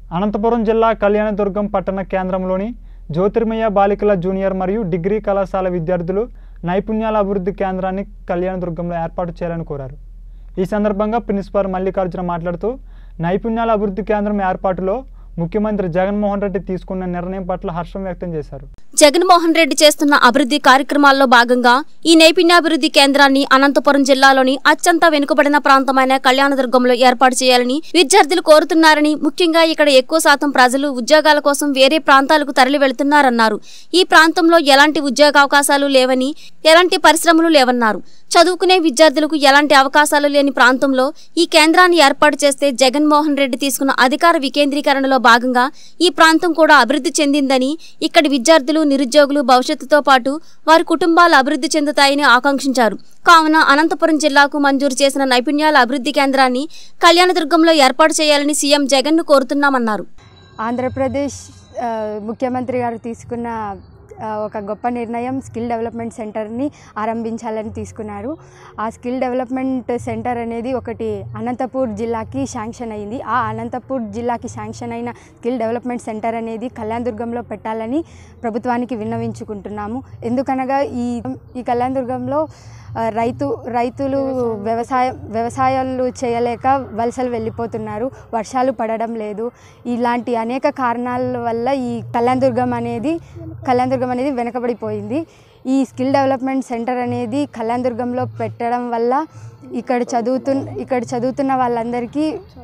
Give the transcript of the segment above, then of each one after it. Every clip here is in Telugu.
అనంతపురం జిల్లా కళ్యాణదుర్గం పట్టణ కేంద్రంలోని జ్యోతిర్మయ బాలికల జూనియర్ మరియు డిగ్రీ కళాశాల విద్యార్థులు నైపుణ్యాల అభివృద్ధి కేంద్రాన్ని కళ్యాణదుర్గంలో ఏర్పాటు చేయాలని కోరారు ఈ సందర్భంగా ప్రిన్సిపాల్ మల్లికార్జున మాట్లాడుతూ నైపుణ్యాల అభివృద్ధి కేంద్రం ఏర్పాటులో ముఖ్యమంత్రి జగన్మోహన్ రెడ్డి తీసుకున్న నిర్ణయం పట్ల హర్షం వ్యక్తం చేశారు జగన్మోహన్ రెడ్డి చేస్తున్న అభివృద్ధి కార్యక్రమాల్లో భాగంగా ఈ నైపుణ్యాభివృద్ధి కేంద్రాన్ని అనంతపురం జిల్లాలోని అత్యంత వెనుకబడిన ప్రాంతమైన కళ్యాణదుర్గంలో ఏర్పాటు చేయాలని విద్యార్థులు కోరుతున్నారని ముఖ్యంగా ఇక్కడ ఎక్కువ శాతం ప్రజలు ఉద్యోగాల కోసం వేరే ప్రాంతాలకు తరలి వెళుతున్నారన్నారు ఈ ప్రాంతంలో ఎలాంటి ఉద్యోగ అవకాశాలు లేవని ఎలాంటి పరిశ్రమలు లేవన్నారు చదువుకునే విద్యార్థులకు ఎలాంటి అవకాశాలు లేని ప్రాంతంలో ఈ కేంద్రాన్ని ఏర్పాటు చేస్తే జగన్మోహన్ రెడ్డి తీసుకున్న అధికార వికేంద్రీకరణలో భాగంగా ఈ ప్రాంతం కూడా అభివృద్ధి చెందిందని ఇక్కడి విద్యార్థులు నిరుద్యోగులు భవిష్యత్తుతో పాటు వారి కుటుంబాలు అభివృద్ధి చెందుతాయని ఆకాంక్షించారు కావున అనంతపురం జిల్లాకు మంజూరు చేసిన నైపుణ్యాల అభివృద్ధి కేంద్రాన్ని కళ్యాణదుర్గంలో ఏర్పాటు చేయాలని సీఎం జగన్ను కోరుతున్నామన్నారు ఆంధ్రప్రదేశ్ ఆ, ముఖ్యమంత్రి గారు తీసుకున్న ఆ, ఒక గొప్ప నిర్ణయం స్కిల్ డెవలప్మెంట్ సెంటర్ని ఆరంభించాలని తీసుకున్నారు ఆ స్కిల్ డెవలప్మెంట్ సెంటర్ అనేది ఒకటి అనంతపూర్ జిల్లాకి శాంక్షన్ అయింది ఆ అనంతపూర్ జిల్లాకి శాంక్షన్ అయిన స్కిల్ డెవలప్మెంట్ సెంటర్ అనేది కళ్యాణదుర్గంలో పెట్టాలని ప్రభుత్వానికి విన్నవించుకుంటున్నాము ఎందుకనగా ఈ ఈ కళ్యాణదుర్గంలో ఆ, రైతు రైతులు వ్యవసాయం వ్యవసాయాలు చేయలేక వలసలు వెళ్ళిపోతున్నారు వర్షాలు పడడం లేదు ఇలాంటి అనేక కారణాల వల్ల ఈ కళ్యాణదుర్గం అనేది కళ్యాణదుర్గం అనేది వెనకబడిపోయింది ఈ స్కిల్ డెవలప్మెంట్ సెంటర్ అనేది కళ్యాణదుర్గంలో పెట్టడం వల్ల ఇక్కడ చదువుతు ఇక్కడ చదువుతున్న వాళ్ళందరికీ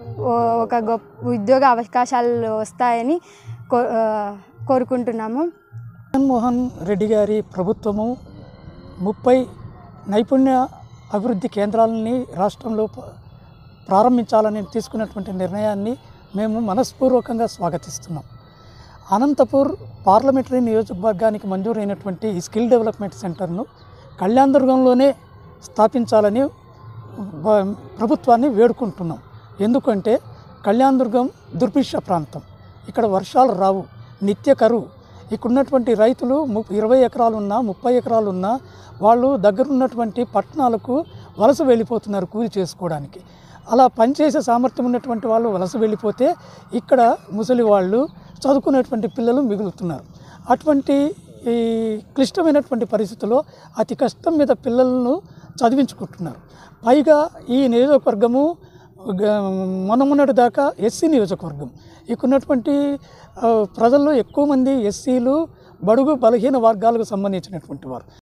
ఓ- ఒక గొప్ప ఉద్యోగ అవకాశాలు వస్తాయని కో ఆ, కోరుకుంటున్నాము జగన్మోహన్ రెడ్డి గారి ప్రభుత్వము ముప్పై నైపుణ్య అభివృద్ధి కేంద్రాలని రాష్ట్రంలో ప- ప్రారంభించాలని తీసుకున్నటువంటి నిర్ణయాన్ని మేము మనస్పూర్వకంగా స్వాగతిస్తున్నాం అనంతపూర్ పార్లమెంటరీ నియోజకవర్గానికి మంజూరైనటువంటి ఈ స్కిల్ డెవలప్మెంట్ సెంటర్ను కళ్యాణదుర్గంలోనే స్థాపించాలని బ- ప్రభుత్వాన్ని వేడుకుంటున్నాం ఎందుకంటే కళ్యాణదుర్గం దుర్భిక్ష ప్రాంతం ఇక్కడ వర్షాలు రావు నిత్య కరువు ఇక్కడ ఉన్నటువంటి రైతులు ము ఇరవై ఎకరాలు ఉన్నా ముప్పై ఎకరాలు ఉన్నా వాళ్ళు దగ్గర ఉన్నటువంటి పట్టణాలకు వలస వెళ్ళిపోతున్నారు కూలి చేసుకోవడానికి అలా పనిచేసే సామర్థ్యం ఉన్నటువంటి వాళ్ళు వలస వెళ్ళిపోతే ఇక్కడ ముసలి వాళ్ళు చదువుకునేటువంటి పిల్లలు మిగులుతున్నారు అటువంటి ఈ క్లిష్టమైనటువంటి పరిస్థితుల్లో అతి కష్టం మీద పిల్లలను చదివించుకుంటున్నారు పైగా ఈ నియోజకవర్గము గ- మొన్న మొన్నటి దాకా ఎస్సీ నియోజకవర్గం ఇక్కడ ఉన్నటువంటి ఆ, ప్రజల్లో ఎక్కువ మంది ఎస్సీలు బడుగు బలహీన వర్గాలకు సంబంధించినటువంటి వారు